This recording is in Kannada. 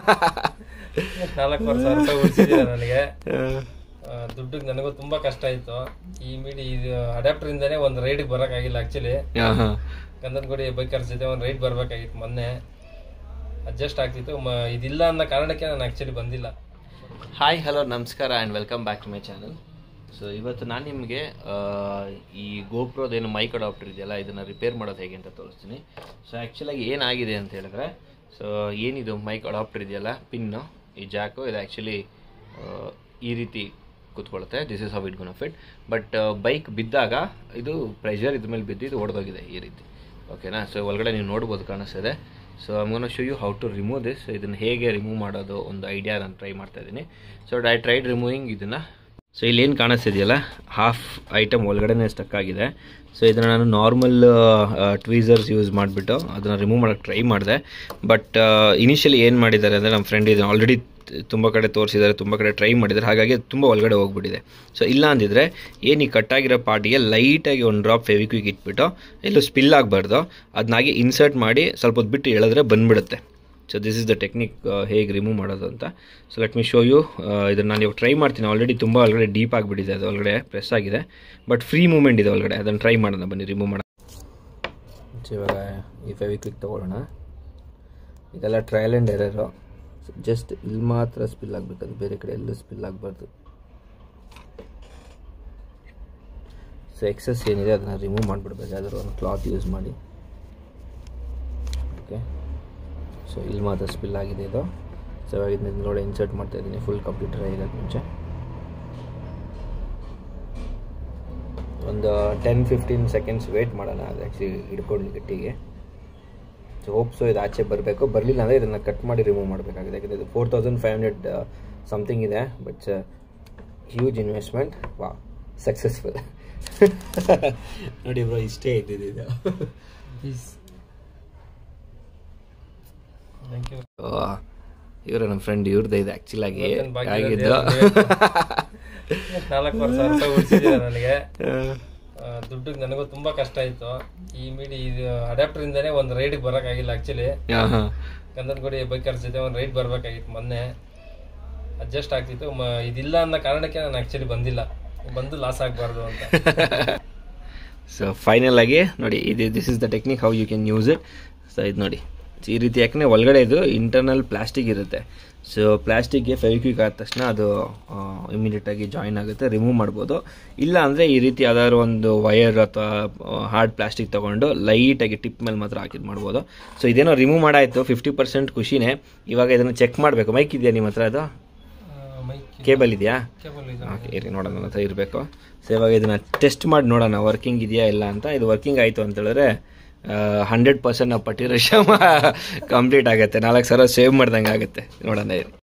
ನಾಲ್ಕೂವರೆ ಸಾವಿರ ರೂಪಾಯಿ ಉಳಿಸಿದ್ದೀರ ನನಗೆ ಆ, ದುಡ್ಡಿಗೆ ನನಗೂ ತುಂಬಾ ಕಷ್ಟ ಆಯ್ತು ಈ ಮೀಡಿ ಇದು ಅಡಾಪ್ಟರ್ ಇಂದಾನೆ ಒಂದು ರೈಡ್ಗೆ ಬರೋಕ್ಕಾಗಿಲ್ಲ ಆಕ್ಚುಲಿ ಗಂಧನಗುಡಿ ಬೈಕರ್ ಜೊತೆ ಒಂದು ರೈಡ್ ಬರ್ಬೇಕಾಗಿತ್ತು ಮೊನ್ನೆ ಅಡ್ಜಸ್ಟ್ ಆಗ್ತಿತ್ತು ಮ- ಇದಿಲ್ಲ ಅನ್ನೋ ಕಾರಣಕ್ಕೆ ನಾನು ಆಕ್ಚುಲಿ ಬಂದಿಲ್ಲ ಹಾಯ್ ಹಲೋ ನಮಸ್ಕಾರ and welcome back to my channel so ಇವತ್ತು ನಾನು ನಿಮಗೆ ಈ ಗೋಪ್ರೋದೇನು ಮೈಕ್ ಅಡಾಪ್ಟರ್ ಇದೆಯಲ್ಲ ಇದನ್ನು ರಿಪೇರ್ ಮಾಡೋದು ಹೇಗೆ ಅಂತ ತೋರಿಸ್ತೀನಿ ಸೊ ಆ್ಯಕ್ಚುಲಾಗಿ ಏನಾಗಿದೆ ಅಂತ ಹೇಳಿದ್ರೆ ಸೊ ಏನಿದು ಮೈಕ್ ಅಡಾಪ್ಟರ್ ಇದೆಯಲ್ಲ ಪಿನ್ನು ಈ ಜಾಕು ಇದು ಆ್ಯಕ್ಚುಲಿ ಈ ರೀತಿ ಕೂತ್ಕೊಳ್ಳುತ್ತೆ ದಿಸ್ ಇಸ್ ಹೌ ಇಟ್ ಗುನ್ ಫಿಟ್ ಬಟ್ ಬೈಕ್ ಬಿದ್ದಾಗ ಇದು ಪ್ರೆಷರ್ ಇದ್ರ ಮೇಲೆ ಬಿದ್ದು ಇದು ಒಡೆದೋಗಿದೆ ಈ ರೀತಿ ಓಕೆನಾ ಸೊ ಒಳಗಡೆ ನೀವು ನೋಡ್ಬೋದು ಕಾಣಿಸ್ತಿದೆ so I'm show you how to remove this ಇದನ್ನು ಹೇಗೆ ರಿಮೂವ್ ಮಾಡೋದು ಒಂದು ಐಡಿಯಾ ನಾನು ಟ್ರೈ ಮಾಡ್ತಾ ಇದ್ದೀನಿ ಸೊ ಐ ಟ್ರೈಡ್ ರಿಮೂವಿಂಗ್ ಇದನ್ನು ಸೊ ಇಲ್ಲಿ ಏನು ಕಾಣಿಸ್ತಿದೆಯಲ್ಲ ಹಾಫ್ ಐಟಮ್ ಒಳಗಡೆನೇ ಸ್ಟಕ್ ಆಗಿದೆ ಸೊ ಇದನ್ನು ನಾನು ನಾರ್ಮಲ್ ಟ್ವೀಸರ್ಸ್ ಯೂಸ್ ಮಾಡಿಬಿಟ್ಟು ಅದನ್ನು ರಿಮೂವ್ ಮಾಡೋಕ್ಕೆ ಟ್ರೈ ಮಾಡಿದೆ ಬಟ್ ಇನಿಷಿಯಲಿ ಏನು ಮಾಡಿದ್ದಾರೆ ಅಂದರೆ ನಮ್ಮ ಫ್ರೆಂಡ್ ಇದನ್ನು ಆಲ್ರೆಡಿ ತುಂಬ ಕಡೆ ತೋರಿಸಿದ್ದಾರೆ ತುಂಬ ಕಡೆ ಟ್ರೈ ಮಾಡಿದ್ದಾರೆ ಹಾಗಾಗಿ ಅದು ತುಂಬ ಒಳಗಡೆ ಹೋಗ್ಬಿಟ್ಟಿದೆ ಸೊ ಇಲ್ಲ ಅಂದಿದ್ರೆ ಏನು ಈ ಕಟ್ಟಾಗಿರೋ ಪಾರ್ಟಿಗೆ ಲೈಟಾಗಿ ಒಂದು ಡ್ರಾಪ್ ಫೆವಿಕ್ವಿಕ್ ಇಟ್ಬಿಟ್ಟು ಎಲ್ಲೂ ಸ್ಪಿಲ್ ಆಗಬಾರ್ದು ಅದನ್ನಾಗಿ ಇನ್ಸರ್ಟ್ ಮಾಡಿ ಸ್ವಲ್ಪ ಹೊತ್ತು ಬಿಟ್ಟು ಎಳೆದ್ರೆ ಬಂದ್ಬಿಡುತ್ತೆ so this is the technique ಹೇಗೆ ರಿಮೂವ್ ಮಾಡೋದು ಅಂತ so let me show you ಇದನ್ನು ನಾನು ಇವಾಗ ಟ್ರೈ ಮಾಡ್ತೀನಿ ಆಲ್ರೆಡಿ ತುಂಬ ಒಳಗಡೆ ಡೀಪ್ ಆಗಿಬಿಟ್ಟಿದೆ ಅದು ಒಳಗಡೆ ಪ್ರೆಸ್ ಆಗಿದೆ ಬಟ್ ಫ್ರೀ ಮೂಮೆಂಟ್ ಇದೆ ಒಳಗಡೆ ಅದನ್ನು ಟ್ರೈ ಮಾಡೋಣ ಬನ್ನಿ ರಿಮೂವ್ ಮಾಡೋಣ ಇವಾಗ ಈ ಫೆವಿಕ್ವಿಕ್ ತೊಗೊಳ್ಳೋಣ ಇದೆಲ್ಲ ಟ್ರಯಲ್ ಆ್ಯಂಡ್ ಎರರು ಜಸ್ಟ್ ಇಲ್ಲಿ ಮಾತ್ರ ಸ್ಪಿಲ್ ಆಗಬೇಕು ಅದು ಬೇರೆ ಕಡೆ ಎಲ್ಲೂ ಸ್ಪಿಲ್ ಆಗಬಾರ್ದು ಸೊ ಎಕ್ಸಸ್ ಏನಿದೆ ಅದನ್ನು ರಿಮೂವ್ ಮಾಡಿಬಿಡ್ಬೇಕು ಯಾವ್ದಾದ್ರು ಒಂದು ಕ್ಲಾತ್ ಯೂಸ್ ಮಾಡಿ ಓಕೆ ಸೊ ಇಲ್ಲಿ ಮಾತ್ರ ಸ್ಪಿಲ್ ಆಗಿದೆ ಇದು ಸೊ ಇವಾಗ ಇದನ್ನ ನೋಡಿ ಇನ್ಸರ್ಟ್ ಮಾಡ್ತಾ ಇದ್ದೀನಿ ಫುಲ್ ಕಂಪ್ಯೂಟರ್ ಆಗೋಕ್ಕೆ ಮುಂಚೆ ಒಂದು ಟೆನ್ ಫಿಫ್ಟೀನ್ ಸೆಕೆಂಡ್ಸ್ ವೇಟ್ ಮಾಡೋಣ ಅದು ಆ್ಯಕ್ಚುಲಿ ಹಿಡ್ಕೊಂಡು ಗಟ್ಟಿಗೆ ಸೊ ಹೋಪ್ಸು ಇದು ಆಚೆ ಬರಬೇಕು ಬರಲಿಲ್ಲ ಅಂದರೆ ಇದನ್ನು ಕಟ್ ಮಾಡಿ ರಿಮೂವ್ ಮಾಡಬೇಕಾಗಿದೆ ಯಾಕಂದರೆ ಇದು four thousand five hundred something ಇದೆ ಬಟ್ ಹ್ಯೂಜ್ ಇನ್ವೆಸ್ಟ್ಮೆಂಟ್ ವಾ ಸಕ್ಸಸ್ಫುಲ್ ನೋಡಿ ಬ್ರೋ ಇಷ್ಟೇ ಇದ್ದಿದ್ದು ಥ್ಯಾಂಕ್ ಯು ಇವರು ನಮ್ಮ ಫ್ರೆಂಡ್ ಇವ್ರದ್ದು ಇದು ಆ್ಯಕ್ಚುಲಾಗಿ ಇವತ್ತಿನ ಭಾಗ್ಯದ ಆಗಿದ್ದು ನಾಲ್ಕೂವರೆ ಸಾವಿರ ರೂಪಾಯಿ ಉಳಿಸಿದ್ದೀರ ನನಗೆ ಆ, ದುಡ್ಡಿಗೆ ನನಗೂ ತುಂಬಾ ಕಷ್ಟ ಆಯ್ತು ಈ ಮೀಡಿ ಇದು ಅಡಾಪ್ಟರ್ ಇಂದಾನೆ ಒಂದು ರೈಡ್ಗೆ ಬರೋಕ್ಕಾಗಿಲ್ಲ ಆಕ್ಚುಲಿ ಗಂಧನಗುಡಿ ಬೈಕರ್ ಜೊತೆ ಒಂದು ರೈಡ್ ಬರ್ಬೇಕಾಗಿತ್ತು ಮೊನ್ನೆ ಅಡ್ಜಸ್ಟ್ ಆಗ್ತಿತ್ತು ಮ- ಇದಿಲ್ಲ ಅನ್ನೋ ಕಾರಣಕ್ಕೆ ನಾನು ಆಕ್ಚುಲಿ ಬಂದಿಲ್ಲ ಬಂದು ಲಾಸ್ ಆಗಬಾರ್ದು ಅಂತ ಸೊ ಫೈನಲ್ ಆಗಿ ನೋಡಿ ಇದು this is the technique how you can use it so ಇದು ನೋಡಿ ಈ ರೀತಿ ಯಾಕಂದರೆ ಒಳಗಡೆ ಇದು ಇಂಟರ್ನಲ್ ಪ್ಲಾಸ್ಟಿಕ್ ಇರುತ್ತೆ ಸೊ ಪ್ಲಾಸ್ಟಿಕ್ಗೆ ಫೆವಿಕ್ವಿಕ್ ಆದ ತಕ್ಷಣ ಅದು ಇಮಿಡಿಯೇಟಾಗಿ ಜಾಯಿನ್ ಆಗುತ್ತೆ ರಿಮೂವ್ ಮಾಡ್ಬೋದು ಇಲ್ಲ ಅಂದರೆ ಈ ರೀತಿ ಯಾವ್ದಾದ್ರು ಒಂದು ವಯರ್ ಅಥವಾ ಹಾರ್ಡ್ ಪ್ಲಾಸ್ಟಿಕ್ ತೊಗೊಂಡು ಲೈಟಾಗಿ ಟಿಪ್ ಮೇಲೆ ಮಾತ್ರ ಹಾಕಿದ್ ಮಾಡ್ಬೋದು ಸೊ ಇದೇನೋ ರಿಮೂವ್ ಮಾಡಾಯಿತು ಫಿಫ್ಟಿ ಪರ್ಸೆಂಟ್ ಖುಷಿನೇ ಇವಾಗ ಇದನ್ನು ಚೆಕ್ ಮಾಡಬೇಕು ಮೈಕ್ ಇದೆಯಾ ನಿಮ್ಮ ಹತ್ರ ಅದು ಮೈಕ್ ಕೇಬಲ್ ಇದೆಯಾ ಕೇಬಲ್ ಇದೆ ಓಕೆ ಇರಿ ನೋಡೋಣ ನನ್ನ ಹತ್ರ ಇರಬೇಕು ಸೊ ಇವಾಗ ಇದನ್ನು ಟೆಸ್ಟ್ ಮಾಡಿ ನೋಡೋಣ ವರ್ಕಿಂಗ್ ಇದೆಯಾ ಇಲ್ಲ ಅಂತ ಇದು ವರ್ಕಿಂಗ್ ಆಯಿತು ಅಂತ ಹೇಳಿದ್ರೆ ಹಂಡ್ರೆಡ್ ಪರ್ಸೆಂಟ್ ನಾವು ಪಟ್ಟಿರೋ ಶ್ರಮ ಕಂಪ್ಲೀಟ್ ಆಗುತ್ತೆ ನಾಲ್ಕು ಸಾವಿರ ಸೇವ್ ಮಾಡ್ದಂಗೆ ಆಗುತ್ತೆ ನೋಡೋಣ ಇರಿ